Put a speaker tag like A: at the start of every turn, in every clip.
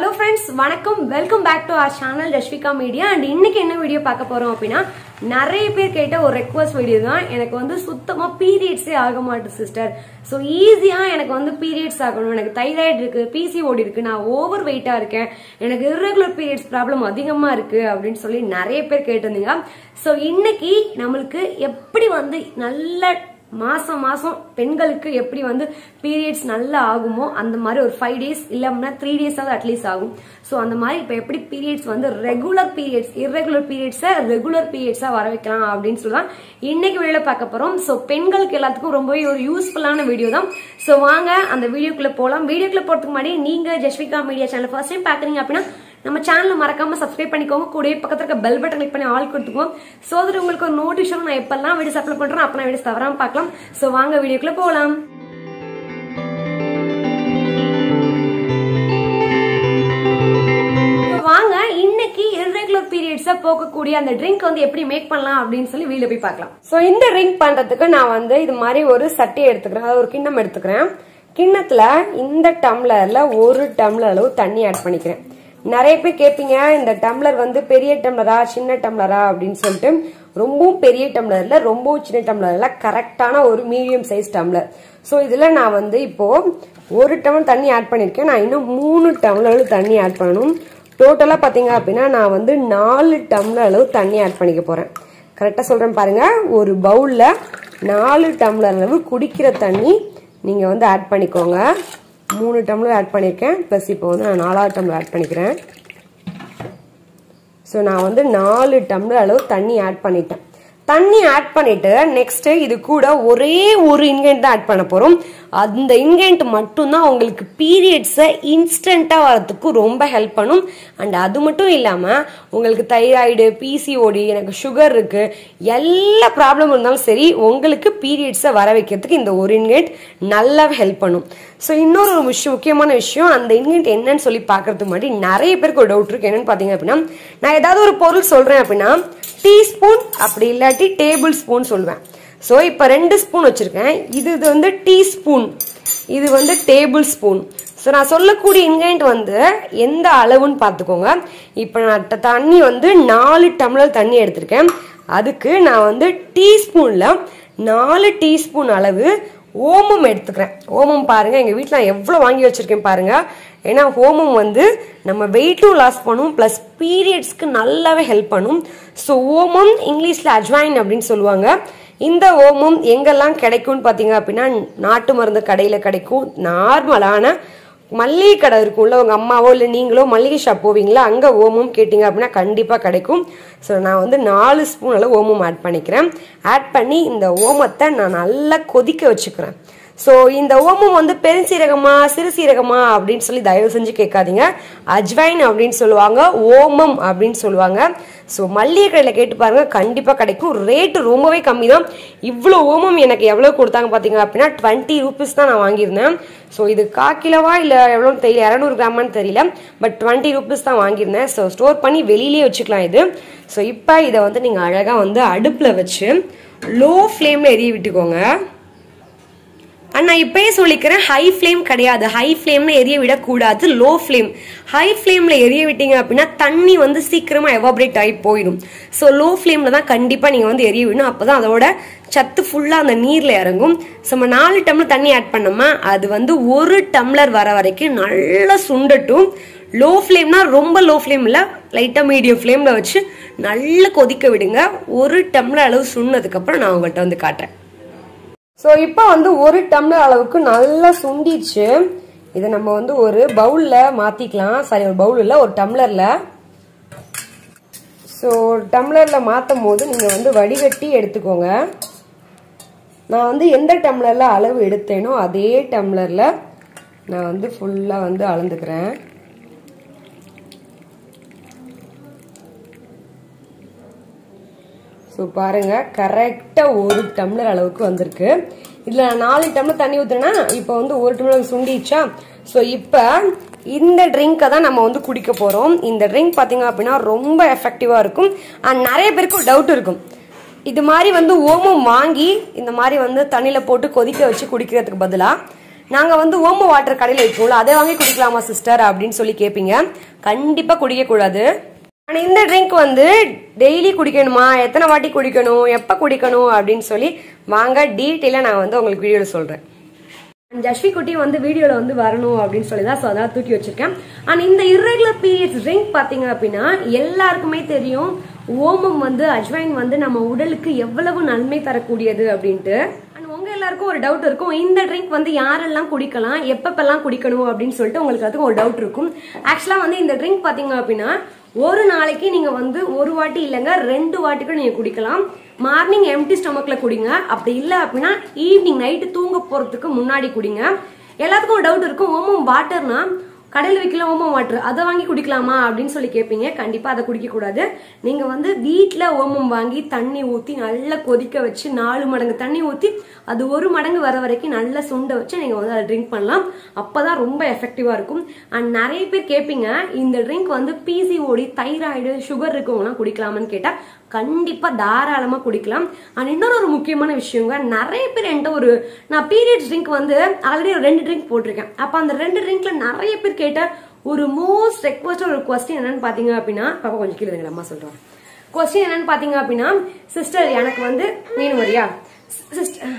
A: friends வணக்கம் welcome back to our channel Rashvika media and இன்னைக்கு என்ன வீடியோ பார்க்க போறோம் அப்படின்னா நிறைய பேர் கேட்ட ஒரு ரெக்வஸ்ட் வீடியோ தான் எனக்கு வந்து சுத்தமா பீரியட்ஸே ஆக மாட்டுது சிஸ்டர் ஸோ ஈஸியா எனக்கு வந்து பீரியட்ஸ் ஆகணும் எனக்கு தைராய்டு இருக்கு பிசிஓடி இருக்கு நான் ஓவர் வெயிட்டா இருக்கேன் எனக்கு irregular பீரியட்ஸ் ப்ராப்ளம் அதிகமா இருக்கு அப்படின்னு சொல்லி நிறைய பேர் கேட்டிருந்தீங்க ஸோ இன்னைக்கு நம்மளுக்கு எப்படி வந்து நல்ல மாசம் மாசம் பெண்களுக்கு எப்படி வந்து பீரியட்ஸ் நல்லா ஆகுமோ அந்த மாதிரி ஒரு ஃபைவ் டேஸ் இல்ல அப்படின்னா த்ரீ டேஸாவது அட்லீஸ்ட் ஆகும் ஸோ அந்த மாதிரி இப்போ எப்படி பீரியட்ஸ் வந்து ரெகுலர் பீரியட்ஸ் இர்ரெகுலர் பீரியட்ஸை ரெகுலர் பீரியட்ஸா வர வைக்கலாம் அப்படின்னு சொல்லி தான் இன்னைக்கு வீடியோ பார்க்க போறோம் ஸோ பெண்களுக்கு எல்லாத்துக்கும் ரொம்பவே ஒரு யூஸ்ஃபுல்லான வீடியோ தான் ஸோ வாங்க அந்த வீடியோக்குள்ள போகலாம் வீடியோக்குள்ள போறதுக்கு முன்னாடி நீங்க Jasvika media channel first time பாக்குறீங்க அப்படின்னா நம்ம சேனலை மறக்காம சப்ஸ்கிரைப் பண்ணிக்கோங்க கூடவே பக்கத்துல இருக்க பெல் பட்டன் கிளிக் பண்ணி ஆல் கொடுத்துக்கோங்க சோ that உங்களுக்கு ஒரு நோட்டிஃபிகேஷன் நான் எப்பெல்லாம் வீடியோஸ் அப்லோட் பண்றேன் அப்ப நான் வீடியோஸ் தவறாம பார்க்கலாம் சோ வாங்க வீடியோக்குள்ள போகலாம் வாங்க இன்னைக்கு irregular பீரியட்ஸ போக்கக்கூடிய அந்த ட்ரிங்க் வந்து எப்படி மேக் பண்ணலாம் அப்படின்னு சொல்லி வீடியோ போய் பார்க்கலாம் சோ இந்த ட்ரிங்க் பண்றதுக்கு நான் வந்து இது மாதிரி ஒரு சட்டி எடுத்துக்கிறேன் அதாவது ஒரு கிண்ணம் எடுத்துக்கிறேன் கிண்ணத்துல இந்த டம்ளர்ல ஒரு டம்ளர் அளவு தண்ணி ஆட் பண்ணிக்கிறேன் நிறைய பேர் கேட்பீங்க இந்த டம்ளர் வந்து பெரிய டம்ளரா சின்ன டம்ளரா அப்படின்னு சொல்லிட்டு ரொம்பவும் பெரிய டம்ளர்ல ரொம்பவும் சின்ன டம்ளர்ல கரெக்டான ஒரு மீடியம் சைஸ் டம்ளர் ஸோ இதுல நான் வந்து இப்போ ஒரு டம்ளர் தண்ணி ஆட் பண்ணிருக்கேன் நான் இன்னும் மூணு டம்ளர் அளவு தண்ணி ஆட் பண்ணணும் டோட்டலா பாத்தீங்க அப்படின்னா நான் வந்து நாலு டம்ளர் அளவு தண்ணி ஆட் பண்ணிக்க போறேன் கரெக்டா சொல்றேன் பாருங்க ஒரு பவுல்ல நாலு டம்ளர் அளவு குடிக்கிற தண்ணி நீங்க வந்து ஆட் பண்ணிக்கோங்க மூணு டம்ளர் ஆட் பண்ணியிருக்கேன் ப்ளஸ் இப்போ வந்து நான் நாலாவது டம்ளர் ஆட் பண்ணிக்கிறேன் ஸோ நான் வந்து நாலு டம்ளர் அளவு தண்ணி ஆட் பண்ணிட்டேன் தண்ணி ஆட் பண்ணிட்டு நெக்ஸ்ட் இது கூட ஒரே ஒரு இன்கிரியன்ட் தான் ஆட் பண்ண போறோம் அந்த இன்கிரியன்ட் மட்டும்தான் உங்களுக்கு பீரியட்ஸை இன்ஸ்டண்டா வரதுக்கு ரொம்ப ஹெல்ப் பண்ணும் அண்ட் அது மட்டும் இல்லாம உங்களுக்கு தைராய்டு பிசிஓடி எனக்கு சுகர் இருக்கு எல்லா ப்ராப்ளம் இருந்தாலும் சரி உங்களுக்கு பீரியட்ஸை வர வைக்கிறதுக்கு இந்த ஒரு இன்கிரியன்ட் நல்லா ஹெல்ப் பண்ணும் ஸோ இன்னொரு ஒரு விஷயம் முக்கியமான விஷயம் அந்த இன்கிரியன்ட் என்னன்னு சொல்லி பார்க்கறதுக்கு முன்னாடி நிறைய பேருக்கு ஒரு டவுட் இருக்கு என்னன்னு பார்த்தீங்க அப்படின்னா நான் ஏதாவது ஒரு பொருள் சொல்றேன் அப்படின்னா டீஸ்பூன் அப்படி இல்லாட்டி டேபிள் ஸ்பூன் சொல்லுவேன் ஸோ இப்போ ரெண்டு ஸ்பூன் வச்சிருக்கேன் இது இது வந்து டீஸ்பூன் இது வந்து டேபிள் ஸ்பூன் ஸோ நான் சொல்லக்கூடிய இன்கிரியன்ட் வந்து எந்த அளவுன்னு பார்த்துக்கோங்க இப்போ நான் த- தண்ணி வந்து நாலு டம்ளர் தண்ணி எடுத்திருக்கேன் அதுக்கு நான் வந்து டீஸ்பூனில் நாலு டீஸ்பூன் அளவு ஓமம் எடுத்துக்கிறேன் ஓமம் பாருங்க எங்க வீட்டில் நான் எவ்வளோ வாங்கி வச்சிருக்கேன் பாருங்க ஏன்னா ஓமம் வந்து நம்ம வெயிட்டும் லாஸ் பண்ணும் ப்ளஸ் பீரியட்ஸ்க்கு நல்லாவே ஹெல்ப் பண்ணும் ஸோ ஓமம் இங்கிலீஷில் அஜ்வைன் அப்படின்னு சொல்லுவாங்க இந்த ஓமம் எங்கெல்லாம் கிடைக்கும்னு பார்த்தீங்க அப்படின்னா நாட்டு மருந்து கடையில் கிடைக்கும் நார்மலான மல்லிகை கடை இருக்கும்ல உங்க அம்மாவோ இல்லை நீங்களோ மல்லிகை ஷாப் போவீங்களா அங்கே ஓமம் கேட்டிங்க அப்படின்னா கண்டிப்பாக கிடைக்கும் ஸோ நான் வந்து நாலு ஸ்பூன் அளவு ஓமம் ஆட் பண்ணிக்கிறேன் ஆட் பண்ணி இந்த ஓமத்தை நான் நல்லா கொதிக்க வச்சுக்கிறேன் ஸோ இந்த ஓமம் வந்து பெருசீரகமா சிறு சீரகமா அப்படின்னு சொல்லி தயவு செஞ்சு கேட்காதீங்க அஜ்வைன் அப்படின்னு சொல்லுவாங்க ஓமம் அப்படின்னு சொல்லுவாங்க ஸோ மல்லிகை கடையில் கேட்டு பாருங்க கண்டிப்பாக கிடைக்கும் ரேட்டு ரொம்பவே கம்மி தான் இவ்வளோ ஓமம் எனக்கு எவ்வளோ கொடுத்தாங்க பார்த்தீங்க அப்படின்னா டுவெண்ட்டி ருபீஸ் தான் நான் வாங்கியிருந்தேன் ஸோ இது கா கிலோவா இல்லை எவ்வளோன்னு தெரியல இரநூறு கிராமான்னு தெரியல பட் டுவெண்ட்டி ருபீஸ் தான் வாங்கியிருந்தேன் ஸோ ஸ்டோர் பண்ணி வெளியிலேயே வச்சுக்கலாம் இது ஸோ இப்போ இதை வந்து நீங்கள் அழகாக வந்து அடுப்பில் வச்சு லோ ஃப்ளேமில் எரிய விட்டுக்கோங்க அண்ட் நான் இப்பயே சொல்லிக்கிறேன் ஹை ஃப்ளேம் கிடையாது ஹை ஃப்ளேம்ல எரிய விடக்கூடாது லோ ஃப்ளேம் ஹை ஃப்ளேம்ல எரிய விட்டீங்க அப்படின்னா தண்ணி வந்து சீக்கிரமா எவாபரேட் ஆகி போயிடும் ஸோ லோ ஃப்ளேம்ல தான் கண்டிப்பா நீங்க வந்து எரிய விடணும் அப்பதான் அதோட சத்து ஃபுல்லா அந்த நீர்ல இறங்கும் ஸோ நம்ம நாலு டம்ளர் தண்ணி ஆட் பண்ணோமா அது வந்து ஒரு டம்ளர் வர வரைக்கும் நல்லா சுண்டட்டும் லோ ஃப்ளேம்னா ரொம்ப லோ ஃப்ளேம் இல்ல லைட்டா மீடியம் ஃப்ளேம்ல வச்சு நல்லா கொதிக்க விடுங்க ஒரு டம்ளர் அளவு சுண்ணதுக்கு அப்புறம் நான் உங்கள்கிட்ட வந்து காட்டுறேன் ஸோ இப்போ வந்து ஒரு டம்ளர் அளவுக்கு நல்லா சுண்டிச்சு இதை நம்ம வந்து ஒரு பவுல்ல மாத்திக்கலாம் சாரி ஒரு பவுல் இல்ல ஒரு டம்ளர்ல ஸோ டம்ளர்ல மாற்றும் போது நீங்க வந்து வடிகட்டி எடுத்துக்கோங்க நான் வந்து எந்த டம்ளர்ல அளவு எடுத்தேனோ அதே டம்ளர்ல நான் வந்து ஃபுல்லா வந்து அளந்துக்கிறேன் ஸோ பாருங்க கரெக்டா ஒரு டம்ளர் அளவுக்கு வந்திருக்கு இதுல நான் நாலு டம்ளர் தண்ணி ஊத்துறேன்னா இப்போ வந்து ஒரு டம்ளர் சுண்டிச்சா ஸோ இப்போ இந்த ட்ரிங்கை தான் நம்ம வந்து குடிக்க போறோம் இந்த ட்ரிங்க் பாத்தீங்க அப்படின்னா ரொம்ப எஃபெக்டிவா இருக்கும் அண்ட் நிறைய பேருக்கு டவுட் இருக்கும் இது மாதிரி வந்து ஓமம் வாங்கி இந்த மாதிரி வந்து தண்ணியில போட்டு கொதிக்க வச்சு குடிக்கிறதுக்கு பதிலா நாங்க வந்து ஓம வாட்டர் கடையில் வைப்போம்ல அதை வாங்கி குடிக்கலாமா சிஸ்டர் அப்படின்னு சொல்லி கேட்பீங்க கண்டிப்பா குடிக்க கூடாது ஆனா இந்த ட்ரிங்க் வந்து டெய்லி குடிக்கணுமா எத்தனை வாட்டி குடிக்கணும் எப்ப குடிக்கணும் அப்படின்னு சொல்லி வாங்க டீட்டெயிலாக நான் வந்து உங்களுக்கு வீடியோவில் சொல்றேன் ஜஸ்வி குட்டி வந்து வீடியோல வந்து வரணும் அப்படின்னு சொல்லி தான் ஸோ அதெல்லாம் தூக்கி வச்சிருக்கேன் அண்ட் இந்த irregular பீரியட்ஸ் ட்ரிங்க் பாத்தீங்க அப்படின்னா எல்லாருக்குமே தெரியும் ஓமம் வந்து அஜ்வைன் வந்து நம்ம உடலுக்கு எவ்வளவு நன்மை தரக்கூடியது அப்படின்ட்டு அண்ட் உங்க எல்லாருக்கும் ஒரு டவுட் இருக்கும் இந்த ட்ரிங்க் வந்து யாரெல்லாம் குடிக்கலாம் எப்பப்பெல்லாம் குடிக்கணும் அப்படின்னு சொல்லிட்டு உங்களுக்கு அதுக்கு ஒரு டவுட் இருக்கும் ஆக்சுவலா வந்து இந்த ட்ரிங்க் பாத்தீங்க அப்படின்னா ஒரு நாளைக்கு நீங்க வந்து ஒரு வாட்டி இல்லைங்க ரெண்டு வாட்டி கூட நீங்க குடிக்கலாம் மார்னிங் எம்டி ஸ்டொமக்ல குடிங்க அப்படி இல்ல அப்படின்னா ஈவினிங் நைட்டு தூங்க போறதுக்கு முன்னாடி குடிங்க எல்லாத்துக்கும் ஒரு டவுட் இருக்கும் ஓமம் வாட்டர்னா கடையில் விற்கல ஓமம் வாட்டர் அதை வாங்கி குடிக்கலாமா அப்படின்னு சொல்லி கேட்பீங்க கண்டிப்பா அதை குடிக்க கூடாது நீங்க வந்து வீட்ல ஓமம் வாங்கி தண்ணி ஊத்தி நல்லா கொதிக்க வச்சு நாலு மடங்கு தண்ணி ஊத்தி அது ஒரு மடங்கு வர வரைக்கும் நல்லா சுண்ட வச்சு நீங்க வந்து அதை ட்ரிங்க் பண்ணலாம் அப்பதான் ரொம்ப எஃபெக்டிவா இருக்கும் அண்ட் நிறைய பேர் கேட்பீங்க இந்த ட்ரிங்க் வந்து பிசிஓடி தைராய்டு சுகர் இருக்கவங்களாம் குடிக்கலாமான்னு கேட்டா கண்டிப்பா தாராளமா குடிக்கலாம் அண்ட் இன்னொரு ஒரு முக்கியமான விஷயங்க நிறைய பேர் என்கிட்ட ஒரு நான் பீரியட்ஸ் ட்ரிங்க் வந்து ஆல்ரெடி ஒரு ரெண்டு ட்ரிங்க் போட்டிருக்கேன் அப்ப அந்த ரெண்டு ட்ரிங்க்ல நிறைய பேர் கேட்ட ஒரு மோஸ்ட் ரெக்வஸ்ட் ஒரு கொஸ்டின் என்னன்னு பாத்தீங்க அப்படின்னா பாப்பா கொஞ்சம் கீழே இருங்க, அம்மா சொல்றேன் கொஸ்டின் என்னன்னு பாத்தீங்க அப்படின்னா சிஸ்டர் எனக்கு வந்து நீனு வரியா சிஸ்டர்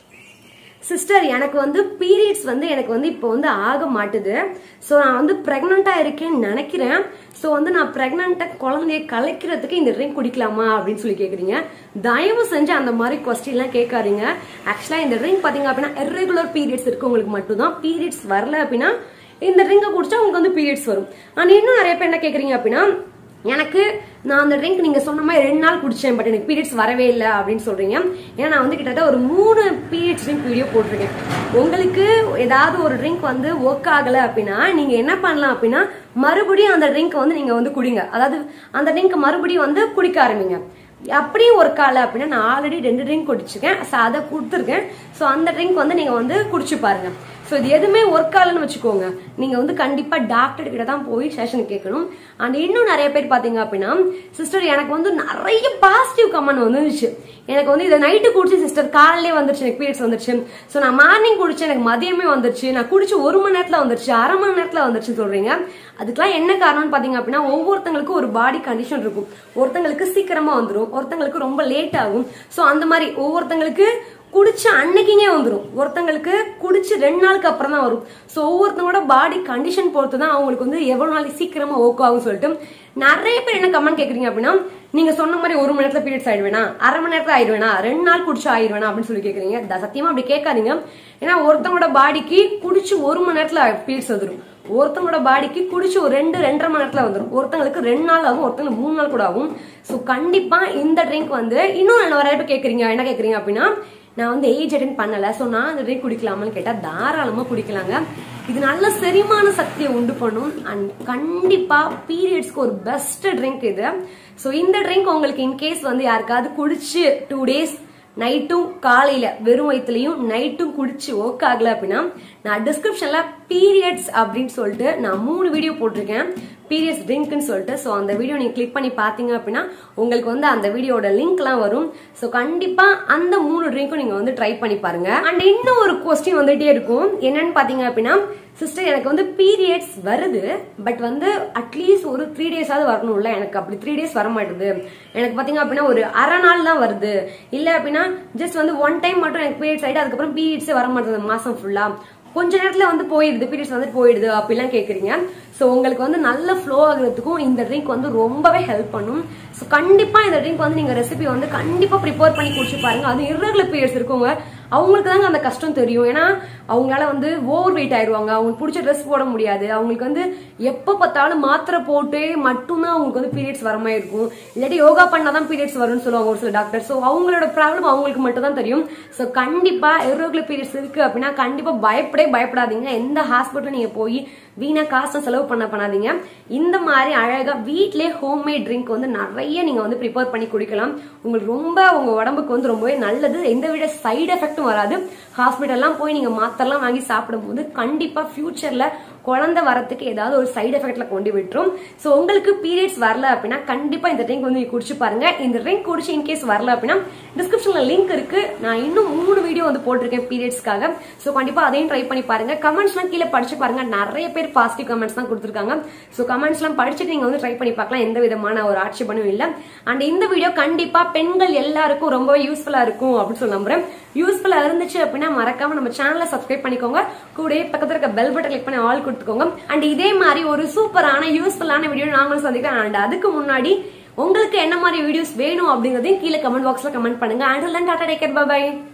A: சிஸ்டர் எனக்கு வந்து பீரியட்ஸ் வந்து எனக்கு வந்து இப்போ வந்து ஆக மாட்டுது ஸோ நான் வந்து ப்ரெக்னெண்ட்டாக இருக்கேன்னு நினைக்கிறேன் ஸோ வந்து நான் ப்ரெக்னெண்ட்டாக குழந்தைய கலைக்கிறதுக்கு இந்த ட்ரிங்க் குடிக்கலாமா அப்படின்னு சொல்லி கேட்குறீங்க தயவு செஞ்சு அந்த மாதிரி கொஸ்டின்லாம் கேட்காதீங்க ஆக்சுவலாக இந்த ட்ரிங்க் பார்த்தீங்க அப்படின்னா irregular பீரியட்ஸ் இருக்கு உங்களுக்கு மட்டும்தான் பீரியட்ஸ் வரல அப்படின்னா இந்த ட்ரிங்கை குடிச்சா உங்களுக்கு வந்து பீரியட்ஸ் வரும் ஆனால் இன்னும் நிறைய பேர் என்ன கேட்குறீங்க அப்படின்னா எனக்கு நான் அந்த ட்ரிங்க் நீங்க சொன்ன மாதிரி ரெண்டு நாள் குடிச்சேன் பட் எனக்கு பீரியட்ஸ் வரவே இல்லை அப்படின்னு சொல்றீங்க ஏன்னா நான் வந்து கிட்டத்தட்ட ஒரு மூணு பீரியட்ஸ் ட்ரிங்க் வீடியோ போட்டிருக்கேன் உங்களுக்கு ஏதாவது ஒரு ட்ரிங்க் வந்து ஒர்க் ஆகல அப்படின்னா நீங்க என்ன பண்ணலாம் அப்படின்னா மறுபடியும் அந்த ட்ரிங்க் வந்து நீங்க வந்து குடிங்க அதாவது அந்த ட்ரிங்க் மறுபடியும் வந்து குடிக்க ஆரம்பிங்க அப்படியும் ஒர்க் ஆகல அப்படின்னா நான் ஆல்ரெடி ரெண்டு ட்ரிங்க் குடிச்சிருக்கேன் ஸோ அதை கொடுத்துருக்கேன் ஸோ அந்த ட்ரிங்க் வந்து நீங்க வந்து குடிச்சு பாருங்க ஸோ இது எதுவுமே ஒர்க் ஆகலன்னு வச்சுக்கோங்க நீங்க வந்து கண்டிப்பா டாக்டர் கிட்ட தான் போய் செஷன் கேட்கணும் அண்ட் இன்னும் நிறைய பேர் பாத்தீங்க அப்படின்னா சிஸ்டர் எனக்கு வந்து நிறைய பாசிட்டிவ் கமெண்ட் வந்துருச்சு எனக்கு வந்து இதை நைட்டு குடிச்சு சிஸ்டர் காலையிலே வந்துருச்சு எனக்கு பீரியட்ஸ் வந்துருச்சு ஸோ நான் மார்னிங் குடிச்சு எனக்கு மதியமே வந்துருச்சு நான் குடிச்சு ஒரு மணி நேரத்துல வந்துருச்சு அரை மணி நேரத்துல வந்துருச்சு சொல்றீங்க அதுக்கெல்லாம் என்ன காரணம்னு பாத்தீங்க அப்படின்னா ஒவ்வொருத்தங்களுக்கும் ஒரு பாடி கண்டிஷன் இருக்கும் ஒருத்தங்களுக்கு சீக்கிரமா வந்துடும் ஒருத்தங்களுக்கு ரொம்ப லேட் ஆகும் ஸோ அந்த மாதிரி ஒவ்வொருத்தங்களுக்கு குடிச்ச அன்னைக்குங்கே வந்துடும் ஒருத்தங்களுக்கு குடிச்சு ரெண்டு நாளுக்கு அப்புறம் தான் வரும் ஸோ ஒவ்வொருத்தங்களோட பாடி கண்டிஷன் பொறுத்து தான் அவங்களுக்கு வந்து எவ்வளவு நாளைக்கு சீக்கிரமா ஓக் ஆகும் சொல்லிட்டு நிறைய பேர் என்ன கமெண்ட் கேக்குறீங்க அப்படின்னா நீங்க சொன்ன மாதிரி ஒரு மணி நேரத்துல பீரியட்ஸ் ஆயிடுவேனா அரை மணி நேரத்துல ஆயிடுவேனா ரெண்டு நாள் குடிச்சு ஆயிடுவேனா அப்படின்னு சொல்லி கேக்குறீங்க த- சத்தியமா அப்படி கேட்காதீங்க ஏன்னா ஒருத்தவங்களோட பாடிக்கு குடிச்சு ஒரு மணி நேரத்துல பீரியட்ஸ் வந்துடும் ஒருத்தவங்களோட பாடிக்கு குடிச்சு ஒரு ரெண்டு ரெண்டரை மணி நேரத்துல வந்துடும் ஒருத்தங்களுக்கு ரெண்டு நாள் ஆகும் ஒருத்தங்களுக்கு மூணு நாள் கூட ஆகும் ஸோ கண்டிப்பா இந்த ட்ரிங்க் வந்து இன்னும் நிறைய பேர் கேக்குறீங்க என்ன கேக்குறீங்க அப்படின்னா நான் வந்து ஏஜ் அட்டன் பண்ணல ஸோ நான் அந்த ட்ரிங்க் குடிக்கலாமான்னு கேட்டா தாராளமா குடிக்கலாங்க இது நல்ல செரிமான சக்தியை உண்டு பண்ணும் அண்ட் கண்டிப்பா பீரியட்ஸ்க்கு ஒரு பெஸ்ட் ட்ரிங்க் இது ஸோ இந்த ட்ரிங்க் உங்களுக்கு இன்கேஸ் வந்து யாருக்காவது குடிச்சு டூ டேஸ் நைட்டும் காலையில வெறும் வயிற்றுலையும் நைட்டும் குடிச்சு ஒர்க் ஆகல அப்படின்னா நான் டிஸ்கிரிப்ஷன்ல பீரியட்ஸ் அப்படின்னு சொல்லிட்டு நான் மூணு வீடியோ போட்டிருக்கேன் பீரியட்ஸ் ட்ரிங்க்னு சொல்லிட்டு ஸோ அந்த வீடியோ நீங்க கிளிக் பண்ணி பாத்தீங்க அப்படின்னா உங்களுக்கு வந்து அந்த வீடியோட லிங்க்லாம் வரும் ஸோ கண்டிப்பா அந்த மூணு ட்ரிங்க்கும் நீங்க வந்து ட்ரை பண்ணி பாருங்க அண்ட் இன்னும் ஒரு கொஸ்டின் வந்துட்டே இருக்கும் என்னன்னு பாத்தீங்க அப்படின்னா சிஸ்டர் எனக்கு வந்து பீரியட்ஸ் வருது பட் வந்து அட்லீஸ்ட் ஒரு த்ரீ டேஸாவது வரணும்ல எனக்கு அப்படி த்ரீ டேஸ் வர மாட்டேது எனக்கு பாத்தீங்க அப்படின்னா ஒரு அரை நாள் தான் வருது இல்ல அப்படின்னா ஜஸ்ட் வந்து ஒன் டைம் மட்டும் எனக்கு பீரியட்ஸ் ஆயிட்டு அதுக்கப்புறம் பீரியட்ஸே வர மாட்டேது மாசம் ஃபுல்லா கொஞ்ச நேரத்துல வந்து போயிடுது பீரியட்ஸ் வந்துட்டு போயிடுது அப்படிலாம் கேக்குறீங்க ஸோ உங்களுக்கு வந்து நல்ல ஃப்ளோ ஆகுறதுக்கும் இந்த ட்ரிங்க் வந்து ரொம்பவே ஹெல்ப் பண்ணும் ஸோ கண்டிப்பா இந்த ட்ரிங்க் வந்து நீங்க ரெசிபி வந்து கண்டிப்பா ப்ரிப்பேர் பண்ணி குடிச்சு பாருங்க அது irregular பீரியட்ஸ் இருக்கவங்க அவங்களுக்கு தாங்க அந்த கஷ்டம் தெரியும் ஏன்னா அவங்களால வந்து ஓவர் வெயிட் ஆயிருவாங்க அவங்களுக்கு பிடிச்ச ட்ரெஸ் போட முடியாது அவங்களுக்கு வந்து எப்ப பார்த்தாலும் மாத்திரை போட்டு மட்டும்தான் அவங்களுக்கு வந்து பீரியட்ஸ் வர மாதிரி இருக்கும் இல்லாட்டி யோகா பண்ணாதான் பீரியட்ஸ் வரும்னு சொல்லுவாங்க ஒரு சில டாக்டர் ஸோ அவங்களோட ப்ராப்ளம் அவங்களுக்கு மட்டும் தான் தெரியும் ஸோ கண்டிப்பா irregular பீரியட்ஸ் இருக்கு அப்படின்னா கண்டிப்பா பயப்படவே பயப்படாதீங்க எந்த ஹாஸ்பிட்டல் நீங்க போய் வீணா காசை செலவு பண்ண பண்ணாதீங்க இந்த மாதிரி அழகா வீட்லயே ஹோம்மேட் ட்ரிங்க் வந்து நிறைய நீங்க வந்து ப்ரிப்பேர் பண்ணி குடிக்கலாம் உங்களுக்கு ரொம்ப உங்க உடம்புக்கு வந்து ரொம்பவே நல்லது எந்த விட சைடு எஃபெக்ட்டும் வராது ஹாஸ்பிட்டல்லாம் போய் நீங்க மாத்திரலாம் வாங்கி சாப்பிடும்போது கண்டிப்பா ஃபியூச்சர்ல குழந்தை வரத்துக்கு ஏதாவது ஒரு சைடு எஃபெக்ட்ல கொண்டு விட்டுரும் சோ உங்களுக்கு பீரியட்ஸ் வரல அப்படின்னா கண்டிப்பா இந்த ட்ரிங்க் வந்து நீங்க குடிச்சு பாருங்க இந்த ட்ரிங்க் குடிச்சு இன்கேஸ் வரல அப்படின்னா டிஸ்கிரிப்ஷன்ல லிங்க் இருக்கு நான் இன்னும் மூணு வீடியோ வந்து போட்டிருக்கேன் பீரியட்ஸ்க்காக சோ கண்டிப்பா அதையும் ட்ரை பண்ணி பாருங்க கமெண்ட்ஸ்லாம் கீழே படிச்சு பாருங்க நிறைய பேர் பாசிட்டிவ் கமெண்ட்ஸ் தான் கொடுத்துருக்காங்க சோ கமெண்ட்ஸ்லாம் படிச்சுட்டு நீங்க வந்து ட்ரை பண்ணி பார்க்கலாம் எந்த விதமான ஒரு ஆட்சேபனும் இல்ல அண்ட் இந்த வீடியோ கண்டிப்பா பெண்கள் எல்லாருக்கும் ரொம்பவே யூஸ்ஃபுல்லா இருக்கும் அப்படின்னு சொல்லி நம்புறேன் யூஸ்ஃபுல்லா இருந்துச்சு அப்படின்னா மறக்காம நம்ம சேனலை சப்ஸ்கிரைப் பண்ணிக்கோங்க கூடயே பக்கத்துல இருக்க பெல் பட்டன் கிளிக் பண்ணி ஆல் கொடுத்துக்கோங்க அண்ட் இதே மாதிரி ஒரு சூப்பரான யூஸ்ஃபுல்லான வீடியோ நாங்களும் சந்திக்கிறேன் அண்ட் அதுக்கு முன்னாடி உங்களுக்கு என்ன மாதிரி வீடியோஸ் வேணும் அப்படிங்கறதையும் கீழே கமெண்ட் பாக்ஸ்ல கமெண்ட் பண்ணுங்க அண்ட் டாடா டேக்கர் பாய்